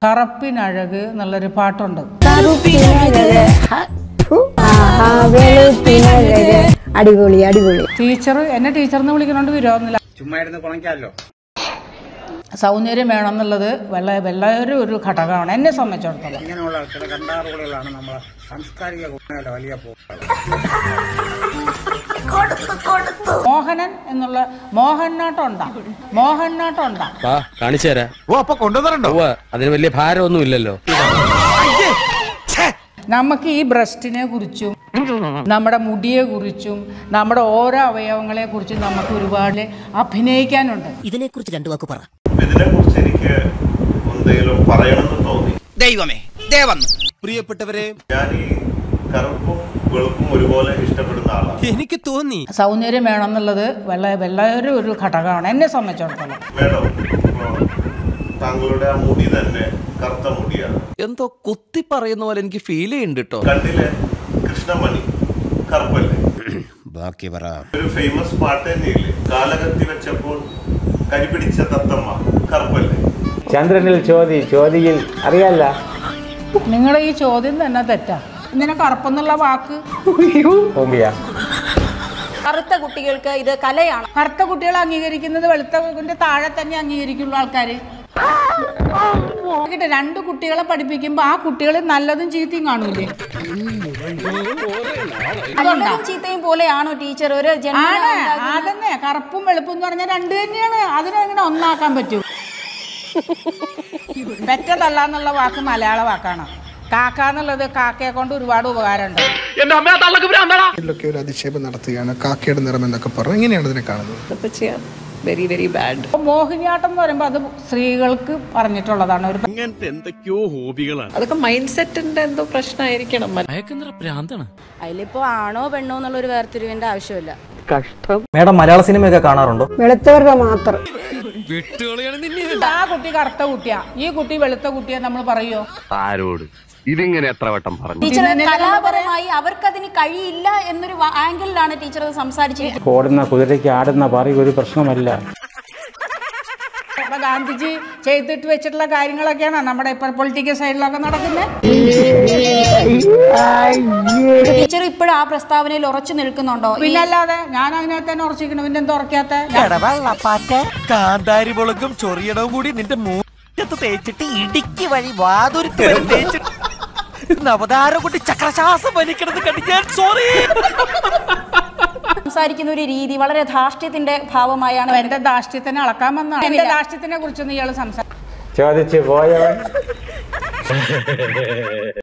കറപ്പിനഴക് എന്നുള്ളൊരു പാട്ടുണ്ട് ആഹാ, വെളുപ്പിനഴക്. അടിപൊളി അടിപൊളി ടീച്ചർ എന്നെ ടീച്ചർ എന്ന് വിളിക്കണോണ്ട് വിരോധമില്ല ചുമ്മാ ഇരുന്ന് കുണയ്ക്കാമല്ലോ സൗന്ദര്യം വേണമെന്നുള്ളത് വെള്ള വെള്ളയൊരു ഒരു ഘടകമാണ് എന്നെ സംബന്ധിച്ചിടത്തോളം ഇങ്ങനെയുള്ള ചില കണ്ടാറുകളിലാണ് നമ്മളെ സാംസ്കാരിക ഗുണങ്ങളുടെ വലിയ പോക്കുകൾ മോഹനൻ എന്നുള്ള മോഹൻനാട്ടം ഉണ്ടാ മോഹൻനാട്ടം ഉണ്ടാ വാ കാണിച്ചു തരാം ഓ അപ്പൊ കൊണ്ടുവന്നിട്ടുണ്ടോ ഉവ്വ്, അതിന് വലിയ ഭാരമൊന്നും ഇല്ലല്ലോ നമുക്ക് ഈ ബ്രസ്റ്റിനെ കുറിച്ചും നമ്മുടെ മുടിയെ കുറിച്ചും നമ്മുടെ ഓരോ അവയവങ്ങളെ കുറിച്ചും നമുക്ക് ഒരുപാട് അഭിനയിക്കാനുണ്ട് ഇതിനെക്കുറിച്ച് രണ്ടു വാക്ക് പറ ഇതിനെക്കുറിച്ച് എനിക്ക് എന്തെങ്കിലും പറയണമെന്ന് തോന്നി ദൈവമേ ദേവം പ്രിയപ്പെട്ടവരെ ഞാൻ ഈ കറുപ്പും വെളുപ്പും ഒരുപോലെ ഇഷ്ടപ്പെടുന്ന ആളാണ് എനിക്ക് തോന്നി സൗന്ദര്യം വേണമെന്നുള്ളത് വെള്ള വെള്ളയൊരു ഒരു ഘടകമാണ് എന്നെ സംബന്ധിച്ചിടത്തോളം മേഡം ഇപ്പോ താങ്കളുടെ ആ മുടി തന്നെ കറുത്ത മുടിയാണ് എന്തോ കുത്തി പറയുന്ന പോലെ എനിക്ക് ഫീൽ ചെയ്യുന്നുണ്ട് കേട്ടോ കണ്ണിലെ കൃഷ്ണമണി കറുപ്പല്ലേ ബാക്കി പറ ഒരു ഫേമസ് പാട്ട് തന്നെയില്ലേ കാലകത്തി വെച്ചപ്പോൾ കരിപിടിച്ച തത്തമ്മ കറുപ്പല്ലേ ചന്ദ്രനിൽ ചോതി ചോതിയിൽ അറിയാല്ല നിങ്ങളുടെ ഈ ചോദ്യം തന്നെ തെറ്റാ ഇങ്ങനെ കറുപ്പെന്നുള്ള വാക്ക് ഹോമിയ കറുത്ത കുട്ടികൾക്ക് ഇത് കലയാണ് കറുത്ത കുട്ടികളെ അംഗീകരിക്കുന്നത് വെളുത്തതിന്റെ താഴെ തന്നെ അംഗീകരിക്കുള്ളൂ ആൾക്കാര് നോക്കട്ടെ, രണ്ട് കുട്ടികളെ പഠിപ്പിക്കുമ്പോ ആ കുട്ടികൾ നല്ലതും ചീത്തയും കാണൂലേ അതുകൊണ്ടാ നല്ലതും ചീത്തയും പോലെയാണോ ടീച്ചർ ഒരു ആണ് ജന്മന അതന്നെ കറുപ്പും വെളുപ്പും എന്ന് പറഞ്ഞാൽ രണ്ട് തന്നെയാണ് അതിനെങ്ങനെ ഒന്നാക്കാൻ പറ്റൂ പെറ്റതല്ല എന്നുള്ള വാക്ക് മലയാള വാക്കാണ് കാക്ക എന്നുള്ളത് കാക്കയെ കൊണ്ട് ഒരുപാട് ഉപകാരമുണ്ട് ഇതിലൊക്കെ ഒരു അധിക്ഷേപം നടത്തുകയാണ് കാക്കയുടെ നിറം എന്നൊക്കെ പറഞ്ഞു എങ്ങനെയാണ് ഇതിനെ കാണുന്നത് വെരി വെരി ബാഡ് അപ്പൊ മോഹിനിയാട്ടം എന്ന് പറയുമ്പോൾ അത് സ്ത്രീകൾക്ക് പറഞ്ഞിട്ടുള്ളതാണ് ഒരു അങ്ങനത്തെ എന്തൊക്കെയോ ഹോബികളാണ് അതൊക്കെ മൈൻഡ് സെറ്റിന്റെ എന്തോ പ്രശ്നമായിരിക്കണം അയക്കെന്തറ പ്രാന്താണ് അതിലിപ്പോ ആണോ പെണ്ണോ എന്നുള്ള ഒരു വേർതിരിവിന്റെ ആവശ്യമില്ല മേഡം മലയാള സിനിമയൊക്കെ കാണാറുണ്ടോ വെളുത്തവരുടെ മാത്രം വിട്ടുകളയാണ് നിന്നെ ആ കുട്ടി കറുത്ത കുട്ടിയാ ഈ കുട്ടി വെളുത്ത കുട്ടിയെ നമ്മൾ പറയുമോ ആരോട് ഇതിങ്ങനെ എത്ര വട്ടം പറഞ്ഞു ടീച്ചർ കലാപരമായി അവർക്കതിന് കഴിയില്ല എന്നൊരു വ- ആംഗിളിലാണ് ടീച്ചർ അത് സംസാരിച്ചിരിക്കുന്നത് ഓടുന്ന കുതിരയ്ക്ക് ആടുന്ന പറയും ഒരു പ്രശ്നമല്ല അപ്പൊ ഗാന്ധിജി ചെയ്തിട്ട് വെച്ചിട്ടുള്ള കാര്യങ്ങളൊക്കെയാണ് നമ്മുടെ ഇപ്പൊ പൊളിറ്റിക്കൽ സൈഡിലൊക്കെ നടക്കുന്നത് ടീച്ചർ ഇപ്പോഴും ആ പ്രസ്താവനയിൽ ഉറച്ചു നിൽക്കുന്നുണ്ടോ ഈ- പിന്നല്ലാതെ ഞാൻ അതിനകത്ത് തന്നെ ഉറച്ചിരിക്കണം പിന്നെ എന്താ ഉറക്കാത്ത കാന്താരി മുളകും ചൊറിയണവും കൂടി നിന്റെ മൂറ്റത്ത് തേച്ചിട്ട് ഇടുക്കി വഴി വാതുരുത്തി വരെ തേച്ചിട്ട് നവതാര കുട്ടി ചക്രശ്വാസം വലിക്കണത് കണ്ട് ഞാൻ സോറി സംസാരിക്കുന്ന ഒരു രീതി വളരെ ധാർഷ്ട്യത്തിന്റെ ഭാവമായാണ് എന്റെ ദാഷ്ട്യത്തിനെ അളക്കാൻ വന്നാണ് എന്റെ ദാഷ്ട്യത്തിനെ കുറിച്ചൊന്നും ഇയാൾ സംസാരിക്കും ചോദിച്ചു പോയവൻ